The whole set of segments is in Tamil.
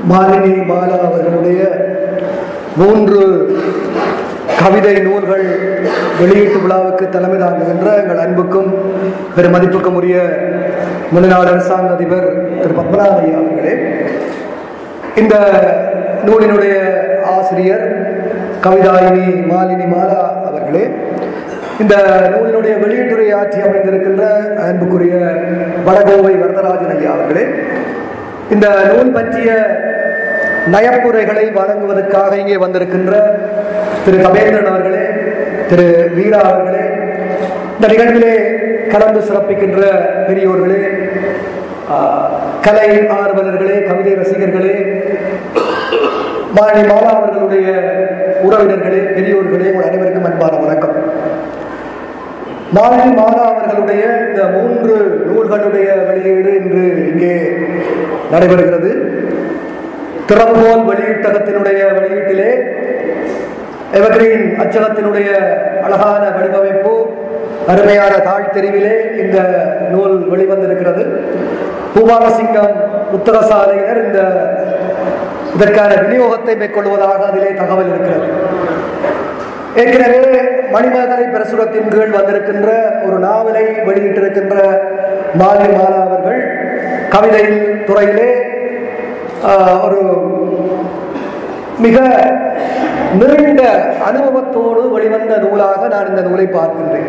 மாலினி பாலா அவர்களுடைய மூன்று கவிதை நூல்கள் வெளியீட்டு விழாவுக்கு தலைமை தாங்குகின்ற எங்கள் அன்புக்கும் பெருமதிப்புக்கும் உரிய முன்னாள் அரசாங்க அதிபர் திரு பத்மநாப ஐயா அவர்களே இந்த நூலினுடைய ஆசிரியர் கவிதாயினி மாலினி மாலா அவர்களே இந்த நூலினுடைய வெளியீட்டுரை ஆட்சி அமைந்திருக்கின்ற அன்புக்குரிய வடகோவை வரதராஜன் ஐயா அவர்களே இந்த நூல் பற்றிய நயப்புரைகளை வழங்குவதற்காக இங்கே வந்திருக்கின்ற திரு கபேந்திரன் அவர்களே திரு வீரா அவர்களே இந்த நிகழ்விலே கலந்து சிறப்பிக்கின்ற பெரியோர்களே ஆஹ், கலை ஆர்வலர்களே கவிதை ரசிகர்களே மாணி மாலா அவர்களுடைய உறவினர்களே பெரியோர்களே உங்கள் அனைவருக்கும் அன்பான வணக்கம் மாலினி மாலா அவர்களுடைய இந்த மூன்று நூல்களுடைய வெளியீடு இன்று இங்கே நடைபெறுகிறது திறப்போல் வெளியீட்டகத்தினுடைய வெளியீட்டிலே எவர்கிரீன் அச்சகத்தினுடைய அழகான வடிவமைப்பு அருமையான தாழ்த்தெரிவிலே இந்த நூல் வெளிவந்திருக்கிறது பூபாலசிங்கம் புத்தகசாலையினர் இந்த இதற்கான விநியோகத்தை மேற்கொள்வதாக அதிலே தகவல் இருக்கிறது ஏற்கனவே மணிமேகலை பிரசுரத்தின் கீழ் வந்திருக்கின்ற ஒரு நாவலை வெளியிட்டிருக்கின்ற மாலி மாலா அவர்கள் கவிதை துறையிலே ஆஹ், ஒரு மிக நீண்ட அனுபவத்தோடு வெளிவந்த நூலாக நான் இந்த நூலை பார்க்கின்றேன்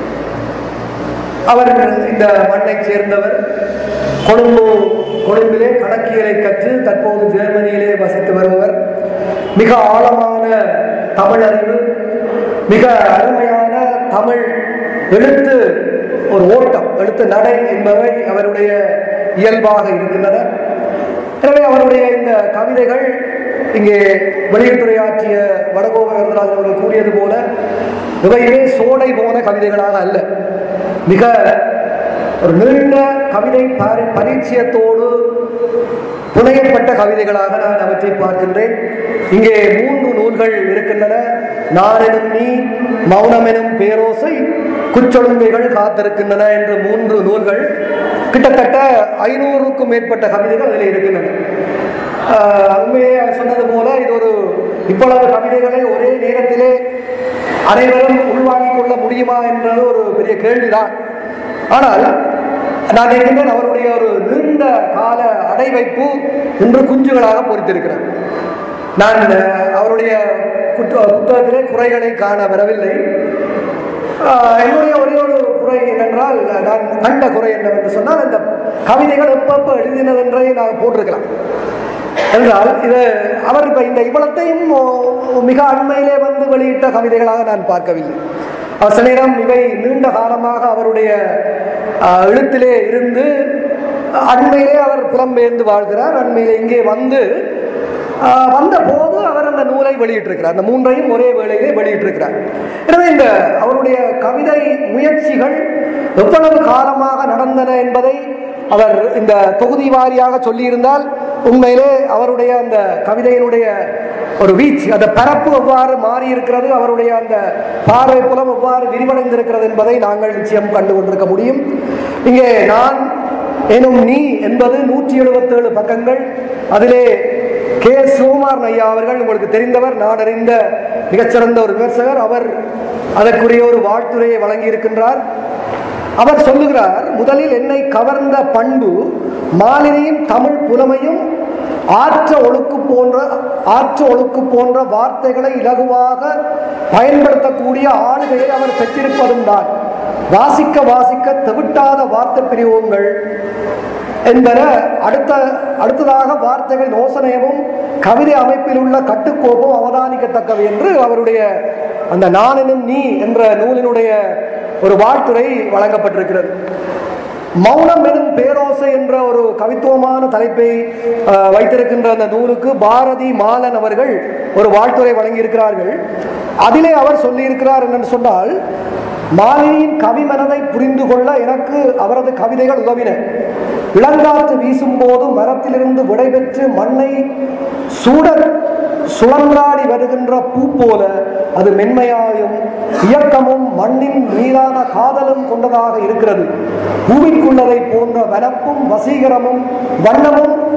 அவர் இந்த மண்ணைச் சேர்ந்தவர் கொழும்பு கொழும்பிலே கணக்கியலை கற்று தற்போது ஜெர்மனியிலே வசித்து வருபவர் மிக ஆழமான தமிழறிவு மிக அருமையான தமிழ் எழுத்து ஒரு ஓட்டம் எழுத்து நடை என்பவை அவருடைய இயல்பாக இருக்கின்றன எனவே அவருடைய இந்த கவிதைகள் இங்கே வெளியுறவுத்துறையாற்றிய வடகோப வரதராஜன் அவர்கள் கூறியது போல இவையே சோடை போன கவிதைகளாக அல்ல மிக ஒரு நீண்ட கவிதை பரி- பரிச்சயத்தோடு புனையப்பட்ட கவிதைகளாக நான் அவற்றை பார்க்கின்றேன் இங்கே மூன்று நூல்கள் இருக்கின்றன நான் எனும் நீ மௌனம் எனும் பேரோசை குச்சொழுங்கைகள் காத்திருக்கின்றன என்ற மூன்று நூல்கள் கிட்டத்தட்ட ஐநூறுக்கும் மேற்பட்ட கவிதைகள் அதில் இருக்கின்றன ஆஹ் உண்மையே அவர் சொன்னது போல இது ஒரு இவ்வளவு கவிதைகளை ஒரே நேரத்திலே அனைவரும் உள்வாங்கிக் கொள்ள முடியுமா என்றது ஒரு பெரிய கேள்விதான் ஆனால் நான் நினைக்கின்றேன் அவருடைய ஒரு நீண்ட கால அடைவைப்பு இன்று குஞ்சுகளாக பொறித்திருக்கிறார் நான் அஹ், அவருடைய புத்த- புத்தகத்திலே குறைகளை காண வரவில்லை ஆஹ், என்னுடைய ஒரே ஒரு குறை என்னென்றால் நான் கண்ட குறை என்னவென்று சொன்னால் இந்த கவிதைகள் எப்பப்ப எழுதினது என்றே நான் போட்டிருக்கலாம் என்றால் இது அவர் இப்ப இந்த இவ்வளத்தையும் ஓ- மிக அண்மையிலே வந்து வெளியிட்ட கவிதைகளாக நான் பார்க்கவில்லை அவர் சில நேரம் இவை நீண்ட காலமாக அவருடைய ஆஹ், எழுத்திலே இருந்து அண்மையிலே அவர் புலம்பெயர்ந்து வாழ்கிறார் அண்மையிலே இங்கே வந்து ஆஹ், வந்த போது அவர் அந்த நூலை வெளியிட்டிருக்கிறார் அந்த மூன்றையும் ஒரே வேளையிலே வெளியிட்டிருக்கிறார் எனவே இந்த அவருடைய கவிதை முயற்சிகள் எவ்வளவு காலமாக நடந்தன என்பதை அவர் இந்த தொகுதி வாரியாக சொல்லியிருந்தால் உண்மையிலே அவருடைய அந்த கவிதையினுடைய ஒரு வீச்சு அந்த பரப்பு எவ்வாறு மாறி இருக்கிறது அவருடைய அந்த பார்வை புலம் எவ்வாறு விரிவடைந்திருக்கிறது என்பதை நாங்கள் நிச்சயம் கண்டு கொண்டிருக்க முடியும் இங்கே நான் எனும் நீ என்பது நூற்றி எழுபத்தேழு பக்கங்கள் அதிலே கே சுகுமார் ஐயா அவர்கள் உங்களுக்கு தெரிந்தவர் நான் அறிந்த மிகச்சிறந்த ஒரு விமர்சகர் அவர் அதற்குரிய ஒரு வாழ்த்துரையை வழங்கி இருக்கின்றார் அவர் சொல்லுகிறார் முதலில் என்னை கவர்ந்த பண்பு மாலினியின் தமிழ் புலமையும் ஆற்ற ஒழுக்கு போன்ற ஆற்ற ஒழுக்கு போன்ற வார்த்தைகளை இலகுவாக பயன்படுத்தக்கூடிய ஆளுகையை அவர் பெற்றிருப்பதும் தான் வாசிக்க வாசிக்க தெவிட்டாத வார்த்தை பிரிவுங்கள் என்பன அடுத்த அடுத்ததாக வார்த்தைகள் யோசனையமும் கவிதை அமைப்பில் உள்ள கட்டுக்கோப்பும் அவதானிக்கத்தக்கவை என்று அவருடைய அந்த நான் எனும் நீ என்ற நூலினுடைய ஒரு வாழ்த்துரை வழங்கப்பட்டிருக்கிறது மௌனம் எனும் பேரோசை என்ற ஒரு கவித்துவமான தலைப்பை அஹ், வைத்திருக்கின்ற அந்த நூலுக்கு பாரதி மாலன் அவர்கள் ஒரு வாழ்த்துரை வழங்கியிருக்கிறார்கள் அதிலே அவர் சொல்லியிருக்கிறார் என்னன்னு சொன்னால் மாலினியின் கவி மனதை புரிந்து கொள்ள எனக்கு அவரது கவிதைகள் உதவின இளங்காற்று வீசும்போது மரத்திலிருந்து விடைபெற்று மண்ணை சூட சுழன்றாடி வருகின்ற பூ போல அது மென்மையாயும் இயக்கமும் மண்ணின் மீதான காதலும் கொண்டதாக இருக்கிறது பூமிக்குள்ளதை போன்ற வனப்பும் வசீகரமும் வண்ணமும் கொண்ட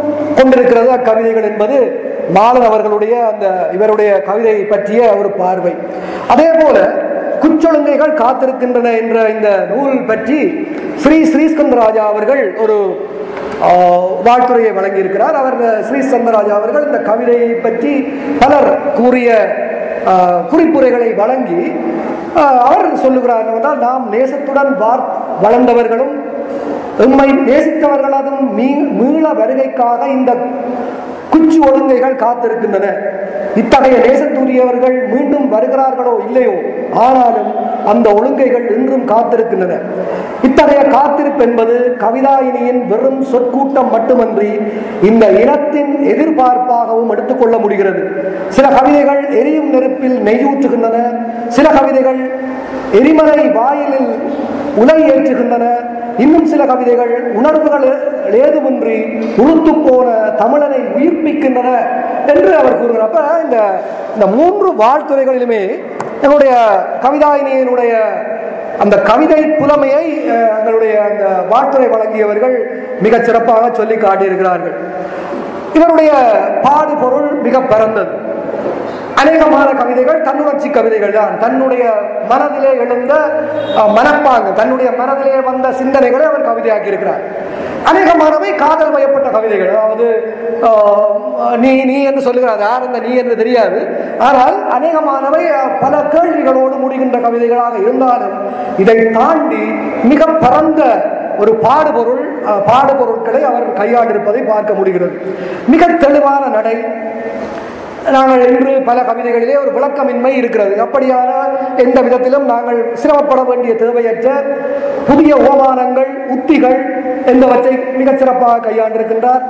கொண்டிருக்கிறது அக்கவிதைகள் என்பது மாலன் அவர்களுடைய அந்த இவருடைய கவிதை பற்றிய ஒரு பார்வை அதே போல குச்சொழுங்கைகள் காத்திருக்கின்றன என்ற இந்த நூல் பற்றி ஸ்ரீ ஸ்ரீஸ்கந்தராஜா அவர்கள் ஒரு ஆஹ், வாழ்த்துரையை வழங்கியிருக்கிறார் அவர் ஸ்ரீ ஸ்கந்தராஜா அவர்கள் இந்த கவிதையை பற்றி பலர் கூறிய ஆஹ், குறிப்புரைகளை வழங்கி ஆஹ், அவர் சொல்லுகிறார் என்னவென்றால் நாம் நேசத்துடன் வார் வளர்ந்தவர்களும் எம்மை நேசித்தவர்களதும் மீ- மீள வருகைக்காக இந்த குச்சி ஒழுங்கைகள் காத்திருக்கின்றன இத்தகைய நேசத்துரியவர்கள் மீண்டும் வருகிறார்களோ இல்லையோ ஆனாலும் அந்த ஒழுங்கைகள் இன்றும் காத்திருக்கின்றன இத்தகைய காத்திருப்பு என்பது கவிதாயினியின் வெறும் சொற்கூட்டம் மட்டுமன்றி இந்த இனத்தின் எதிர்பார்ப்பாகவும் எடுத்துக்கொள்ள முடிகிறது சில கவிதைகள் எரியும் நெருப்பில் நெய்யூற்றுகின்றன சில கவிதைகள் எரிமலை வாயிலில் உலை ஏற்றுகின்றன இன்னும் சில கவிதைகள் உணர்வுகள் ஏதுமின்றி உளுத்து போன தமிழனை உயிர்ப்பிக்கின்றன என்று அவர் கூறுகிறார் அப்ப இந்த இந்த மூன்று வாழ்த்துறைகளிலுமே எங்களுடைய கவிதாயினியினுடைய அந்த கவிதை புலமையை அஹ், எங்களுடைய அந்த வாழ்த்துறை வழங்கியவர்கள் மிகச் சிறப்பாக சொல்லி காட்டியிருக்கிறார்கள் இவருடைய பாடு பொருள் மிக பரந்தது அநேகமான கவிதைகள் தன்னுணர்ச்சி கவிதைகள் தான் தன்னுடைய மனதிலே எழுந்த அஹ், மனப்பாங்கு தன்னுடைய மனதிலே வந்த சிந்தனைகளை அவர் கவிதையாக்கி இருக்கிறார் அநேகமானவை காதல் வயப்பட்ட கவிதைகள் அதாவது அஹ், நீ நீ என்று சொல்லுகிறார் யார் இந்த நீ என்று தெரியாது ஆனால் அநேகமானவை அஹ், பல கேள்விகளோடு முடிகின்ற கவிதைகளாக இருந்தாலும் இதை தாண்டி மிக பரந்த ஒரு பாடுபொருள் அஹ், பாடுபொருட்களை அவர் கையாண்டிருப்பதை பார்க்க முடிகிறது மிக தெளிவான நடை நாங்கள் இன்று பல கவிதைகளிலே ஒரு விளக்கமின்மை இருக்கிறது அப்படியான எந்த விதத்திலும் நாங்கள் சிரமப்பட வேண்டிய தேவையற்ற புதிய ஓமானங்கள் உத்திகள் என்பவற்றை மிகச் சிறப்பாக கையாண்டிருக்கின்றார்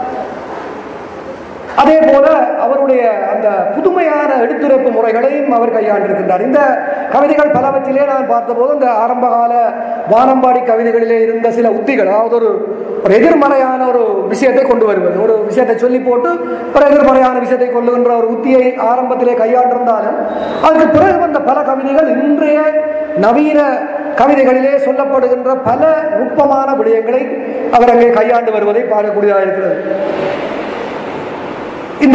அதே போல அவருடைய அந்த புதுமையான எடுத்துரைப்பு முறைகளையும் அவர் கையாண்டிருக்கின்றார் இந்த கவிதைகள் பலவற்றிலே நான் பார்த்தபோது இந்த ஆரம்பகால வானம்பாடி கவிதைகளிலே இருந்த சில உத்திகள் அதாவது ஒரு ஒரு எதிர்மறையான ஒரு விஷயத்தை கொண்டு வருவது ஒரு விஷயத்தை சொல்லி போட்டு ஒரு எதிர்மறையான விஷயத்தை கொள்ளுகின்ற ஒரு உத்தியை ஆரம்பத்திலே கையாண்டிருந்தாலும் அதுக்கு பிறகு வந்த பல கவிதைகள் இன்றைய நவீன கவிதைகளிலே சொல்லப்படுகின்ற பல நுட்பமான விடயங்களை அவர் அங்கே கையாண்டு வருவதை பார்க்கக்கூடியதாக இருக்கிறது இந்த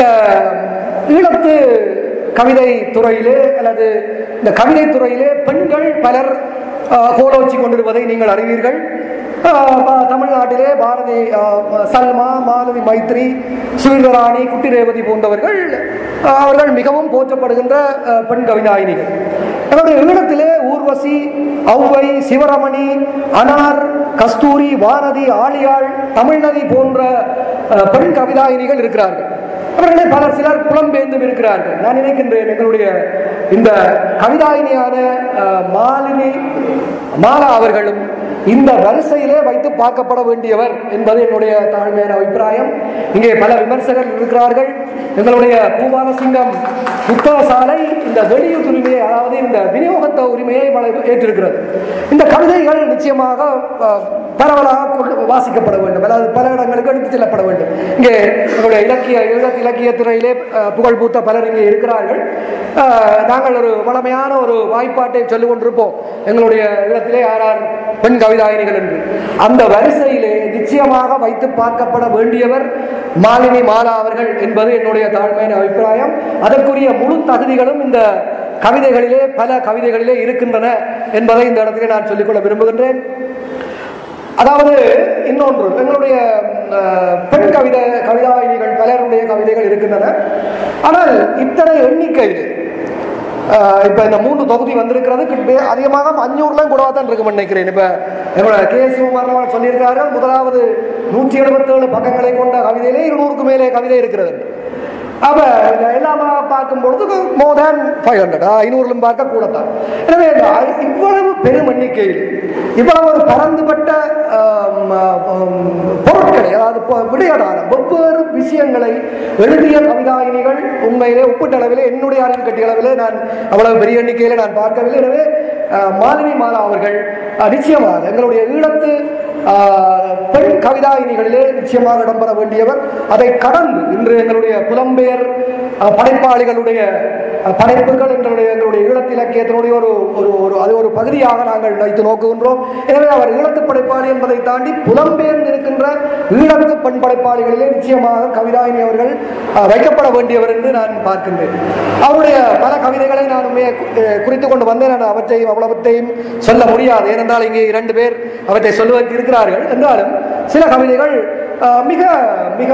ஈழத்து கவிதை துறையிலே அல்லது இந்த கவிதை துறையிலே பெண்கள் பலர் ஆஹ், கோலோச்சி கொண்டிருப்பதை நீங்கள் அறிவீர்கள் ஆஹ், ப- தமிழ்நாட்டிலே பாரதி ஆஹ், சல்மா மாலதி மைத்ரி சுவீரராணி குட்டி ரேவதி போன்றவர்கள் ஆஹ், அவர்கள் மிகவும் போற்றப்படுகின்ற ஆஹ், பெண் கவிதாயினிகள் நம்முடைய ஈழத்திலே ஊர்வசி ஔவை சிவரமணி அனார் கஸ்தூரி வானதி ஆழியாள் தமிழ்நதி போன்ற ஆஹ், பெண் கவிதாயினிகள் இருக்கிறார்கள் அவர்களே பலர் சிலர் புலம்பெயர்ந்தும் இருக்கிறார்கள் நான் நினைக்கின்றேன் எங்களுடைய இந்த கவிதாயினியான அஹ், மாலினி மாலா அவர்களும் இந்த வரிசையிலே வைத்து பார்க்கப்பட வேண்டியவர் என்பது என்னுடைய தாழ்மையான அபிப்பிராயம் இங்கே பல விமர்சகர்கள் இருக்கிறார்கள் எங்களுடைய பூபாலசிங்கம் புத்தக சாலை இந்த வெளியூர் உரிமையை அதாவது இந்த விநியோகத்த உரிமையை வள- ஏற்றிருக்கிறது இந்த கவிதைகள் நிச்சயமாக அஹ், பரவலாக கொண்டு வாசிக்கப்பட வேண்டும் அதாவது பல இடங்களுக்கு எடுத்துச் செல்லப்பட வேண்டும் இங்கே எங்களுடைய இலக்கிய ஈழத் இலக்கிய துறையிலே அஹ், புகழ் பூத்த பலர் இங்கே இருக்கிறார்கள் அஹ், நாங்கள் ஒரு வளமையான ஒரு வாய்ப்பாட்டை சொல்லிக் கொண்டிருப்போம் எங்களுடைய இடத்திலே யார் யார் பெண் கவிதாயினிகள் என்று அந்த வரிசையிலே நிச்சயமாக வைத்து பார்க்கப்பட வேண்டியவர் மாலினி மாலா அவர்கள் என்பது என்னுடைய தாழ்மையான அபிப்பிராயம் அதற்குரிய முழு தகுதிகளும் இந்த கவிதைகளிலே பல கவிதைகளிலே இருக்கின்றன என்பதை இந்த இடத்திலே நான் சொல்லிக்கொள்ள விரும்புகின்றேன் அதாவது இன்னொன்று எங்களுடைய அஹ், பெண் கவிதை கவிதாயினிகள் பலருடைய கவிதைகள் இருக்கின்றன ஆனால் இத்தனை எண்ணிக்கையில் அஹ், இப்ப இந்த மூன்று தொகுதி வந்திருக்கிறது கிட்ட அதிகமாக அஞ்சூர்லாம் கூடவா தான் இருக்கும்னு நினைக்கிறேன் இப்ப எங்களோட கே சிவகுமார் சொல்லியிருக்கார்கள் முதலாவது நூற்றி எழுபத்தேழு பக்கங்களை கொண்ட கவிதையிலே இருநூறுக்கு மேலே கவிதை இருக்கிறது அப்ப இந்த எல்லாமா பார்க்கும் பொழுது மோர் தேன் ஃபைவ் ஹண்ட்ரட் ஐநூறுலும் பார்க்க கூடத்தான் எனவே இந்த ஐ- இவ்வளவு பெரும் எண்ணிக்கையில் இவ்வளவு ஒரு பரந்துபட்ட ஆம், ஆம், பொருட்களை அதாவது பொ- விடயதானம் வெவ்வேறு விஷயங்களை எழுதிய கவிதாயினிகள் உண்மையிலே ஒப்பீட்டளவிலே என்னுடைய அறிவு கட்டிய அளவிலே நான் அவ்வளவு பெரிய எண்ணிக்கையில நான் பார்க்கவில்லை எனவே அஹ், மாலினி மாலா அவர்கள் அஹ், நிச்சயமாக எங்களுடைய ஈழத்து ஆஹ், பெண் கவிதாயினிகளிலே நிச்சயமாக இடம்பெற வேண்டியவர் அதை கடந்து இன்று எங்களுடைய புலம்பெயர் ஆஹ், படைப்பாளிகளுடைய ஆஹ், படைப்புகள் எங்களுடைய எங்களுடைய ஈழத்து இலக்கியத்தினுடைய ஒரு ஒரு ஒரு அது ஒரு பகுதியாக நாங்கள் வைத்து நோக்குகின்றோம் எனவே அவர் ஈழத்து படைப்பாளி என்பதை தாண்டி புலம்பெயர்ந்து இருக்கின்ற இருக்கின்ற ஈழத்து பெண் படைப்பாளிகளிலே நிச்சயமாக கவிதாயினி அவர்கள் அஹ், வைக்கப்பட வேண்டியவர் என்று நான் பார்க்கின்றேன் அவருடைய பல கவிதைகளை நான் உண்மையை அஹ், குறித்துக் கொண்டு வந்தேன் நான் அவற்றையும் அவ்வளவத்தையும் சொல்ல முடியாது ஏனென்றால் இங்கே இரண்டு பேர் அவற்றை சொல்லுவதற்கு இருக்கிறார்கள் என்றாலும் சில கவிதைகள் அஹ், மிக மிக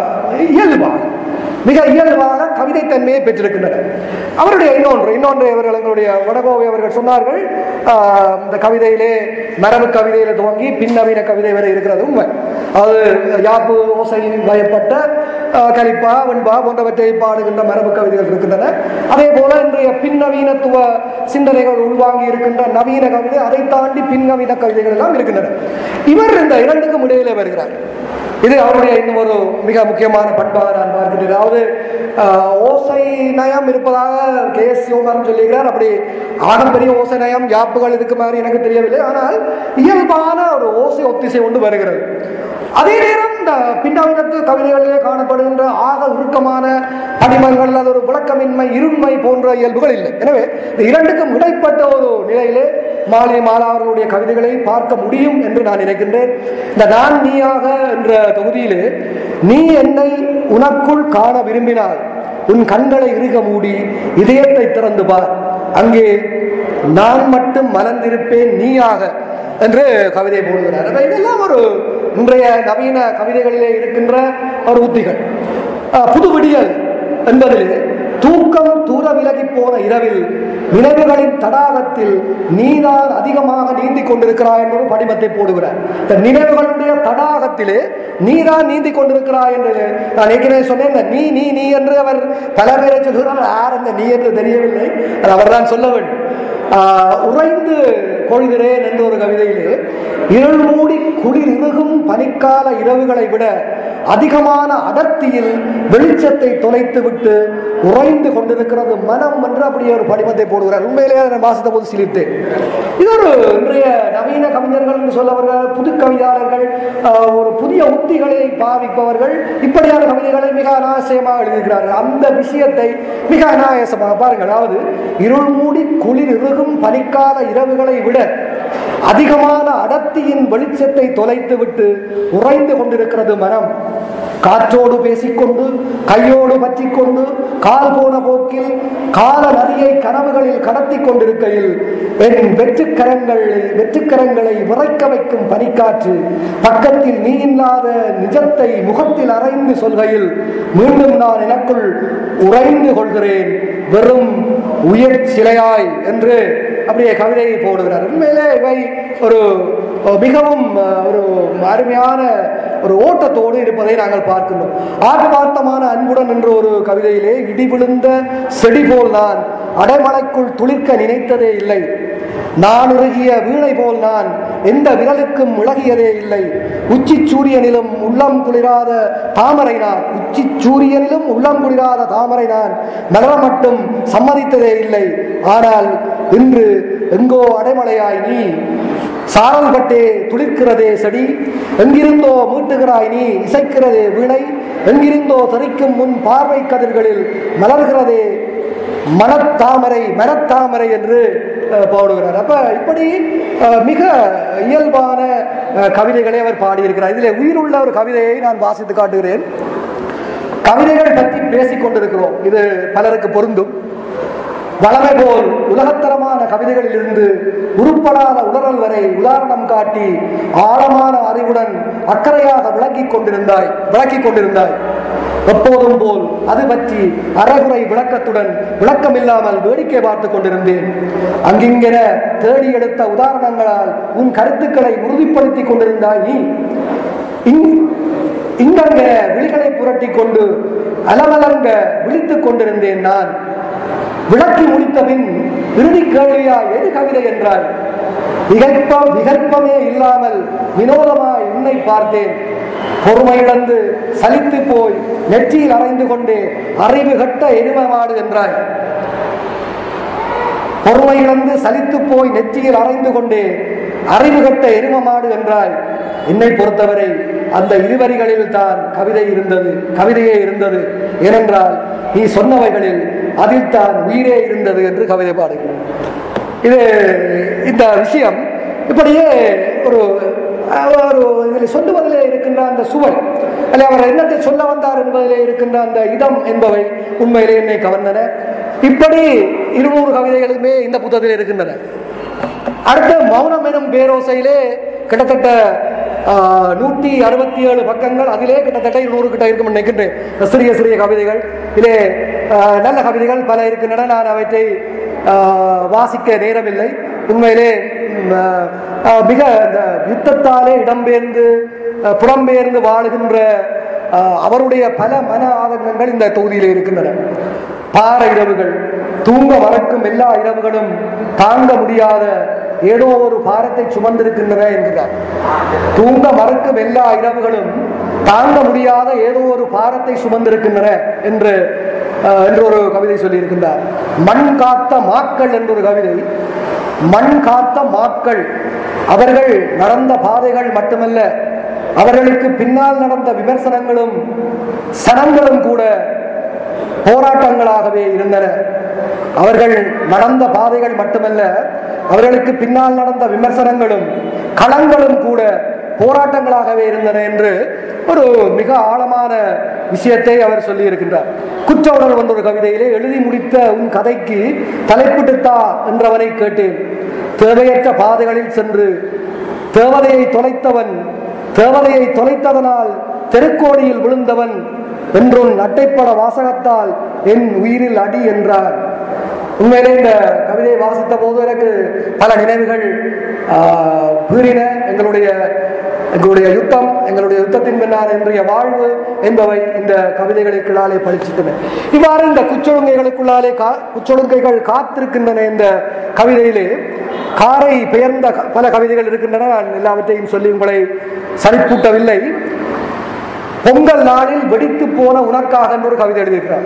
இயல்பாக மிக இயல்பாக கவிதை தன்மையை பெற்றிருக்கின்றன அவருடைய இன்னொன்று இன்னொன்று இவர்கள் எங்களுடைய வடகோவை அவர்கள் சொன்னார்கள் ஆஹ், இந்த கவிதையிலே மரபு கவிதையில துவங்கி பின்னவீன கவிதை வரை இருக்கிறது உண்மை அது யாப்பு ஓசையில் வயப்பட்ட ஆஹ், கலிப்பா வெண்பா போன்றவற்றை பாடுகின்ற மரபு கவிதைகள் இருக்கின்றன அதே போல இன்றைய பின்னவீனத்துவ சிந்தனைகள் உள்வாங்கி இருக்கின்ற நவீன கவிதை அதை தாண்டி பின்னவீன கவிதைகள் எல்லாம் இருக்கின்றன இவர் இந்த இரண்டுக்கும் இடையிலே வருகிறார் இது அவருடைய இன்னும் ஒரு மிக முக்கியமான பண்பாக நான் பார்க்கிறேன் அதாவது ஆஹ், ஓசை நயம் இருப்பதாக கே எஸ் சிவகாரன் சொல்லுகிறார் அப்படி ஆடம்பரிய ஓசை நயம் யாப்புகள் இருக்கு மாதிரி எனக்கு தெரியவில்லை ஆனால் இயல்பான ஒரு ஓசை ஒத்திசை ஒன்று வருகிறது அதே நேரம் இந்த பின்னவீனத்து கவிதைகளிலே காணப்படுகின்ற ஆக உருக்கமான படிமங்கள் அது ஒரு விளக்கமின்மை இருண்மை போன்ற இயல்புகள் இல்லை எனவே இந்த இரண்டுக்கும் இடைப்பட்ட ஒரு நிலையிலே மாலை மாலா அவர்களுடைய கவிதைகளை பார்க்க முடியும் என்று நான் நினைக்கின்றேன் இந்த நான் நீயாக என்ற தொகுதியிலே நீ என்னை உனக்குள் காண விரும்பினால் உன் கண்களை இறுக மூடி இதயத்தை திறந்து பார் அங்கே நான் மட்டும் மலர்ந்திருப்பேன் நீயாக என்று கவிதை போடுகிறார் அப்ப இதெல்லாம் ஒரு இன்றைய நவீன கவிதைகளிலே இருக்கின்ற ஒரு உத்திகள் அஹ், புது விடியல் என்பதிலே தூக்கம் தூர விலகி போன இரவில் நினைவுகளின் தடாகத்தில் நீதான் அதிகமாக நீந்தி கொண்டிருக்கிறாய் என்ற ஒரு படிமத்தை போடுகிறார் இந்த நினைவுகளுடைய தடாகத்திலே நீதான் நீந்தி கொண்டிருக்கிறாய் என்று நான் ஏற்கனவே சொன்னேன் இந்த நீ நீ நீ என்று அவர் பல பேரை சொல்கிறார் யார் அந்த நீ என்று தெரியவில்லை அது அவர்தான் சொல்ல வேண்டும் ஆஹ், உறைந்து கொள்கிறேன் என்ற ஒரு கவிதையிலே இருள் மூடி குளிர் இறுகும் பனிக்கால இரவுகளை விட அதிகமான அடர்த்தியில் வெளிச்சத்தை தொலைத்து விட்டு உறைந்து கொண்டிருக்கிறது மனம் என்று அப்படியே ஒரு படிமத்தை போடுகிறார் உண்மையிலேயே அதை நான் வாசித்த போது சிலிர்த்தேன் இது ஒரு இன்றைய நவீன கவிஞர்கள் என்று சொல்லவர்கள் புது கவிதாளர்கள் ஆஹ், ஒரு புதிய உத்திகளை பாவிப்பவர்கள் இப்படியான கவிதைகளை மிக அனாவசியமாக எழுதியிருக்கிறார்கள் அந்த விஷயத்தை மிக அனாயாசமாக பாருங்கள் அதாவது இருள் மூடி குளிர் இறுகும் பனிக்கால இரவுகளை விட அதிகமான அடர்த்தியின் வெளிச்சத்தை தொலைத்து விட்டு உறைந்து கொண்டிருக்கிறது மனம் காற்றோடு பேசிக்கொண்டு கையோடு பற்றிக்கொண்டு கால் போன போக்கில் கால நதியை கனவுகளில் கடத்தி கொண்டிருக்கையில் என் வெற்றுக்கரங்களை வெற்றுக்கரங்களை விறைக்க வைக்கும் பனிக்காற்று பக்கத்தில் நீ இல்லாத நிஜத்தை முகத்தில் அரைந்து சொல்கையில் மீண்டும் நான் எனக்குள் உறைந்து கொள்கிறேன் வெறும் உயிர் சிலையாய் என்று அப்படியே கவிதையை போடுகிறார் உண்மையிலே இவை ஒரு அஹ், மிகவும் அஹ், ஒரு அருமையான ஒரு ஓட்டத்தோடு இருப்பதை நாங்கள் பார்க்கின்றோம் ஆர்ப்பாட்டமான அன்புடன் என்ற ஒரு கவிதையிலே இடி விழுந்த செடி போல் நான் அடைமலைக்குள் துளிர்க்க நினைத்ததே இல்லை நான் இறுகிய வீணை போல் நான் எந்த விரலுக்கும் இழகியதே இல்லை உச்சி சூரியனிலும் உள்ளம் குளிராத தாமரை நான் உச்சி சூரியனிலும் உள்ளம் குளிராத தாமரை நான் மலர மட்டும் சம்மதித்ததே இல்லை ஆனால் இன்று எங்கோ அடைமலையாய் நீ சாரல் பட்டே துளிர்க்கிறதே செடி எங்கிருந்தோ மீட்டுகிறாய் நீ இசைக்கிறதே வீணை எங்கிருந்தோ தெரிக்கும் முன் பார்வை கதிர்களில் மலர்கிறதே மனத்தாமரை மனத்தாமரை என்று அஹ், பாடுகிறார் அப்ப இப்படி அஹ், மிக இயல்பான அஹ், கவிதைகளை அவர் பாடியிருக்கிறார் இதில் உயிருள்ள ஒரு கவிதையை நான் வாசித்து காட்டுகிறேன் கவிதைகள் பற்றி பேசிக் கொண்டிருக்கிறோம் இது பலருக்கு பொருந்தும் வளமை போல் உலகத்தரமான கவிதைகளில் இருந்து உருப்படாத உணரல் வரை உதாரணம் காட்டி ஆழமான அறிவுடன் அக்கறையாக விளக்கிக் கொண்டிருந்தாய் விளக்கிக் கொண்டிருந்தாய் எப்போதும் போல் அது பற்றி அறகுறை விளக்கத்துடன் விளக்கமில்லாமல் வேடிக்கை பார்த்துக் கொண்டிருந்தேன் அங்கிங்கென தேடி எடுத்த உதாரணங்களால் உன் கருத்துக்களை உறுதிப்படுத்திக் கொண்டிருந்தாய் நீ இங்- இங்கங்க விழிகளை புரட்டிக் கொண்டு அலமலங்க விழித்துக் கொண்டிருந்தேன் நான் விளக்கி முடித்த பின் இறுதி கேள்வியா எது கவிதை என்றாய் விகற்பம் விகற்பமே இல்லாமல் வினோதமாய் உன்னை பார்த்தேன் பொறுமை இழந்து சலித்து போய் நெற்றியில் அறைந்து கொண்டே அறிவு கட்ட எருமமாடு என்றாய் பொறுமை இழந்து சலித்து போய் நெற்றியில் அறைந்து கொண்டே அறிவு கட்ட எருமமாடு என்றாய் என்னை பொறுத்தவரை அந்த இருவரிகளில் தான் கவிதை இருந்தது கவிதையே இருந்தது ஏனென்றால் நீ சொன்னவைகளில் அதில் தான் உயிரே இருந்தது என்று கவிதை பாடுகிறேன் இது இந்த விஷயம் இப்படியே ஒரு ஒரு இதில் சொல்லுவதிலே இருக்கின்ற அந்த சுவை அல்ல அவர் என்னத்தை சொல்ல வந்தார் என்பதிலே இருக்கின்ற அந்த இடம் என்பவை உண்மையிலே என்னை கவர்ந்தன இப்படி இருநூறு கவிதைகளுமே இந்த புத்தகத்தில் இருக்கின்றன அடுத்த மௌனம் எனும் பேரோசையிலே கிட்டத்தட்ட ஆஹ், நூற்றி அறுபத்தி ஏழு பக்கங்கள் அதிலே கிட்டத்தட்ட இருநூறு கிட்ட இருக்கும் நினைக்கின்றேன் சிறிய சிறிய கவிதைகள் இதிலே ஆஹ், நல்ல கவிதைகள் பல இருக்கின்றன நான் அவற்றை ஆஹ், வாசிக்க நேரமில்லை உண்மையிலே ம், ஆஹ், மிக இந்த யுத்தத்தாலே இடம்பெயர்ந்து ஆஹ், புலம்பெயர்ந்து வாழுகின்ற ஆஹ், அவருடைய பல மன ஆதங்கங்கள் இந்த தொகுதியிலே இருக்கின்றன பார இரவுகள் தூங்க மறக்கும் எல்லா இரவுகளும் தாங்க முடியாத ஏதோ ஒரு பாரத்தை சுமந்திருக்கின்றன என்கிறார் தூங்க மறக்கும் எல்லா இரவுகளும் தாங்க முடியாத ஏதோ ஒரு பாரத்தை சுமந்திருக்கின்றன என்று அஹ், என்று ஒரு கவிதை சொல்லியிருக்கின்றார் மண் காத்த மாக்கள் என்ற ஒரு கவிதை மண் காத்த மாக்கள் அவர்கள் நடந்த பாதைகள் மட்டுமல்ல அவர்களுக்கு பின்னால் நடந்த விமர்சனங்களும் சனங்களும் கூட போராட்டங்களாகவே இருந்தன அவர்கள் நடந்த பாதைகள் மட்டுமல்ல அவர்களுக்கு பின்னால் நடந்த விமர்சனங்களும் களங்களும் கூட போராட்டங்களாகவே இருந்தன என்று ஒரு மிக ஆழமான விஷயத்தை அவர் சொல்லி இருக்கின்றார் குற்ற உணர்வு என்ற ஒரு கவிதையிலே எழுதி முடித்த உன் கதைக்கு தலைப்பிட்டுத்தா என்றவனை கேட்டேன் தேவையற்ற பாதைகளில் சென்று தேவதையை தொலைத்தவன் தேவதையை தொலைத்ததனால் தெருக்கோடியில் விழுந்தவன் என்றும் அட்டைப்பட வாசகத்தால் என் உயிரில் அடி என்றார் உண்மையிலே இந்த கவிதையை வாசித்த போது எனக்கு பல நினைவுகள் ஆஹ், பீறின எங்களுடைய எங்களுடைய யுத்தம் எங்களுடைய யுத்தத்தின் பின்னால் இன்றைய வாழ்வு என்பவை இந்த கவிதைகளுக்குள்ளாலே பழிச்சிட்டன இவ்வாறு இந்த குச்சொழுங்கைகளுக்குள்ளாலே கா குச்சொழுங்கைகள் காத்திருக்கின்றன இந்த கவிதையிலே காரை பெயர்ந்த க- பல கவிதைகள் இருக்கின்றன நான் எல்லாவற்றையும் சொல்லி உங்களை சலிப்பூட்டவில்லை பொங்கல் நாளில் வெடித்து போன உனக்காக என்று ஒரு கவிதை எழுதியிருக்கிறார்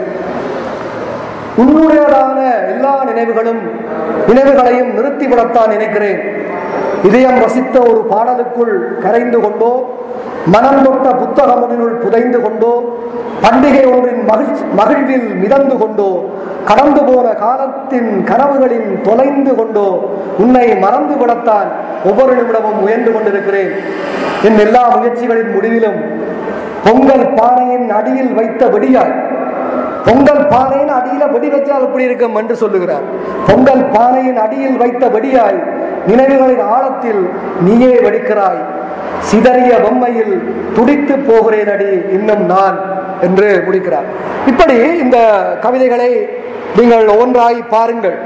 உன்னுடையதான எல்லா நினைவுகளும் நினைவுகளையும் நிறுத்திவிடத்தான் நினைக்கிறேன் இதயம் ரசித்த ஒரு பாடலுக்குள் கரைந்து கொண்டோ மனம் தொட்ட புத்தகம் ஒன்றினுள் புதைந்து கொண்டோ பண்டிகை ஒன்றின் மகிழ்ச்சி மகிழ்வில் மிதந்து கொண்டோ கடந்து போன காலத்தின் கனவுகளில் தொலைந்து கொண்டோ உன்னை மறந்து விடத்தான் ஒவ்வொரு நிமிடமும் முயன்று கொண்டிருக்கிறேன் என் எல்லா முயற்சிகளின் முடிவிலும் பொங்கல் பானையின் அடியில் வைத்த வெடியாய் பொங்கல் பானையின் அடியில வெடி வச்சால் எப்படி இருக்கும் என்று சொல்லுகிறார் பொங்கல் பானையின் அடியில் வைத்த வெடியாய் நினைவுகளின் ஆழத்தில் நீயே வெடிக்கிறாய் சிதறிய பொம்மையில் துடித்து போகிறேன் அடி இன்னும் நான் என்று முடிக்கிறார் இப்படி இந்த கவிதைகளை நீங்கள் ஒன்றாய் பாருங்கள்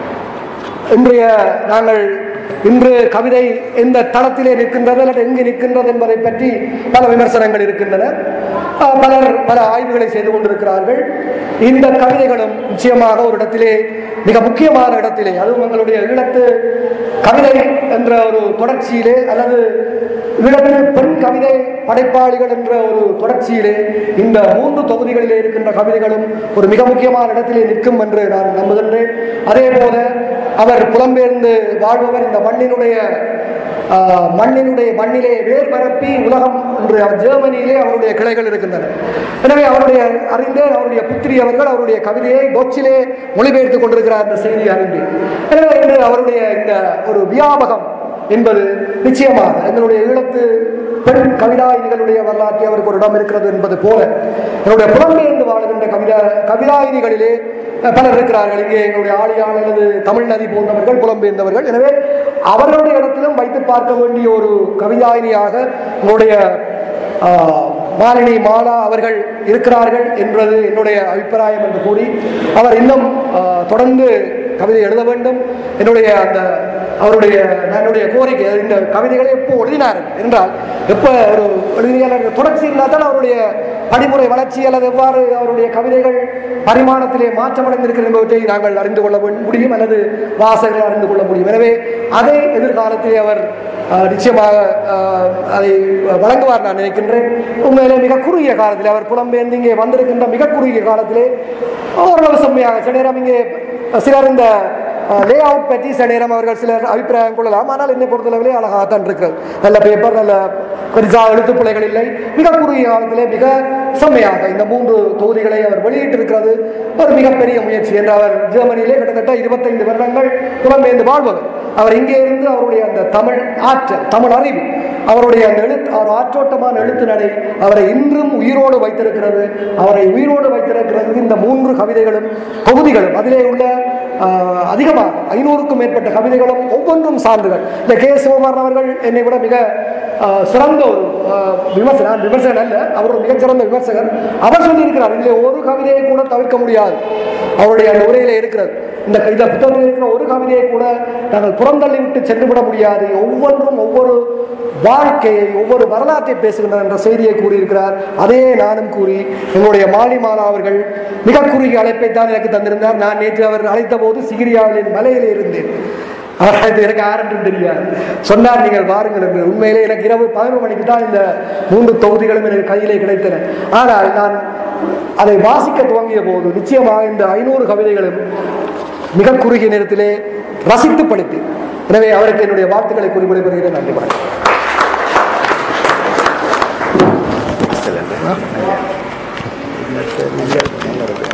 இன்றைய நாங்கள் இன்று கவிதை எந்த தளத்திலே நிற்கின்றது அல்லது எங்கு நிற்கின்றது என்பதை பற்றி பல விமர்சனங்கள் இருக்கின்றன அஹ் பலர் பல ஆய்வுகளை செய்து கொண்டிருக்கிறார்கள் இந்த கவிதைகளும் நிச்சயமாக ஒரு இடத்திலே மிக முக்கியமான இடத்திலே அதுவும் எங்களுடைய ஈழத்து கவிதை என்ற ஒரு தொடர்ச்சியிலே அல்லது ஈழத்து பெண் கவிதை படைப்பாளிகள் என்ற ஒரு தொடர்ச்சியிலே இந்த மூன்று தொகுதிகளிலே இருக்கின்ற கவிதைகளும் ஒரு மிக முக்கியமான இடத்திலே நிற்கும் என்று நான் நம்புகின்றேன் அதே போல அவர் புலம்பெயர்ந்து வாழ்பவர் இந்த மண்ணினுடைய ஆஹ், மண்ணினுடைய மண்ணிலே வேர் பரப்பி உலகம் என்று அவர் ஜெர்மனியிலே அவருடைய கிளைகள் இருக்கின்றன எனவே அவருடைய அறிந்தேன் அவருடைய புத்திரி அவர்கள் அவருடைய கவிதையை டொச்சிலே மொழிபெயர்த்துக் கொண்டிருக்கிறார் என்ற செய்தி அறிந்தேன் எனவே இன்று அவருடைய இந்த ஒரு வியாபகம் என்பது நிச்சயமாக எங்களுடைய ஈழத்து பெண் கவிதாயினிகளுடைய வரலாற்றில் அவருக்கு ஒரு இடம் இருக்கிறது என்பது போல என்னுடைய புலம்பெயர்ந்து வாழுகின்ற கவிதா கவிதாயினிகளிலே அஹ், பலர் இருக்கிறார்கள் இங்கே எங்களுடைய ஆளியாள் அல்லது தமிழ் நதி போன்றவர்கள் புலம்பெயர்ந்தவர்கள் எனவே அவர்களுடைய இடத்திலும் வைத்து பார்க்க வேண்டிய ஒரு கவிதாயினியாக உங்களுடைய ஆஹ், மாலினி மாலா அவர்கள் இருக்கிறார்கள் என்பது என்னுடைய அபிப்பிராயம் என்று கூறி அவர் இன்னும் ஆஹ், தொடர்ந்து கவிதை எழுத வேண்டும் என்னுடைய அந்த அவருடைய என்னுடைய கோரிக்கை இந்த கவிதைகளை எப்போ எழுதினார் என்றால் எப்போ ஒரு எழுதியாளர் தொடர்ச்சி இருந்தால் தான் அவருடைய படிமுறை வளர்ச்சி அல்லது எவ்வாறு அவருடைய கவிதைகள் பரிமாணத்திலே மாற்றமடைந்திருக்கிறது என்பவற்றை நாங்கள் அறிந்து கொள்ள முடியும் அல்லது வாசகர்கள் அறிந்து கொள்ள முடியும் எனவே அதை எதிர்காலத்திலே அவர் ஆஹ், நிச்சயமாக ஆஹ், அதை வழங்குவார் நான் நினைக்கின்றேன் உண்மையிலே மிக குறுகிய காலத்தில் அவர் புலம்பெயர்ந்து இங்கே வந்திருக்கின்ற மிக குறுகிய காலத்திலே ஓரளவு செம்மையாக சில நேரம் இங்கே சிலர் இந்த லே அவுட் பற்றி சில நேரம் அவர்கள் சிலர் அபிப்பிராயம் கொள்ளலாம் ஆனால் என்னை பொறுத்தளவிலே அழகாகத்தான் இருக்கிறது நல்ல பேப்பர் நல்ல பெருசாக எழுத்துப்பிழைகள் இல்லை மிக குறுகிய காலத்திலே மிக செம்மையாக இந்த மூன்று தொகுதிகளை அவர் வெளியிட்டிருக்கிறது ஒரு மிகப்பெரிய முயற்சி என்று அவர் ஜெர்மனியிலே கிட்டத்தட்ட இருபத்தைந்து வருடங்கள் புலம்பெயர்ந்து வாழ்பவர் அவர் இங்கே இருந்து அவருடைய அந்த தமிழ் ஆற்றல் தமிழ் அறிவு அவருடைய அந்த எழுத்து அவர் ஆற்றோட்டமான எழுத்து நடை அவரை இன்றும் உயிரோடு வைத்திருக்கிறது அவரை உயிரோடு வைத்திருக்கிறது இந்த மூன்று கவிதைகளும் தொகுதிகளும் அதிலே உள்ள ஆஹ், அதிகமாக ஐநூறுக்கும் மேற்பட்ட கவிதைகளும் ஒவ்வொன்றும் சான்றுகள் இந்த கே சிவகுமாரன் அவர்கள் என்னை விட மிக ஆஹ், சிறந்த ஒரு ஆஹ், விமர்சகர் விமர்சகர் அல்ல அவர் ஒரு மிகச்சிறந்த விமர்சகர் அவர் சொல்லியிருக்கிறார் இதில் ஒரு கவிதையை கூட தவிர்க்க முடியாது அவருடைய அந்த உரையில இருக்கிறது இந்த இந்த புத்தகத்தில் இருக்கிற ஒரு கவிதையை கூட நாங்கள் புறந்தள்ளி விட்டு சென்று விட முடியாது ஒவ்வொன்றும் ஒவ்வொரு வாழ்க்கையை ஒவ்வொரு வரலாற்றை பேசுகின்றன என்ற செய்தியை கூறியிருக்கிறார் அதே நானும் கூறி எங்களுடைய மாலிமாலா அவர்கள் மிக குறுகிய அழைப்பை தான் எனக்கு தந்திருந்தார் நான் நேற்று அவர் அழைத்த போது சிகிரியாவின் மலையிலே இருந்தேன் அவர் இது எனக்கு யாரென்றும் தெரியாது சொன்னார் நீங்கள் வாருங்கள் என்று உண்மையிலே எனக்கு இரவு பதினொரு மணிக்கு தான் இந்த மூன்று தொகுதிகளும் எனக்கு கையிலே கிடைத்தன ஆனால் நான் அதை வாசிக்க துவங்கிய போது நிச்சயமாக இந்த ஐநூறு கவிதைகளும் மிக குறுகிய நேரத்திலே ரசித்து படித்தேன் எனவே அவருக்கு என்னுடைய வாழ்த்துக்களை குறிப்பிடுகிறேன் நன்றி வணக்கம்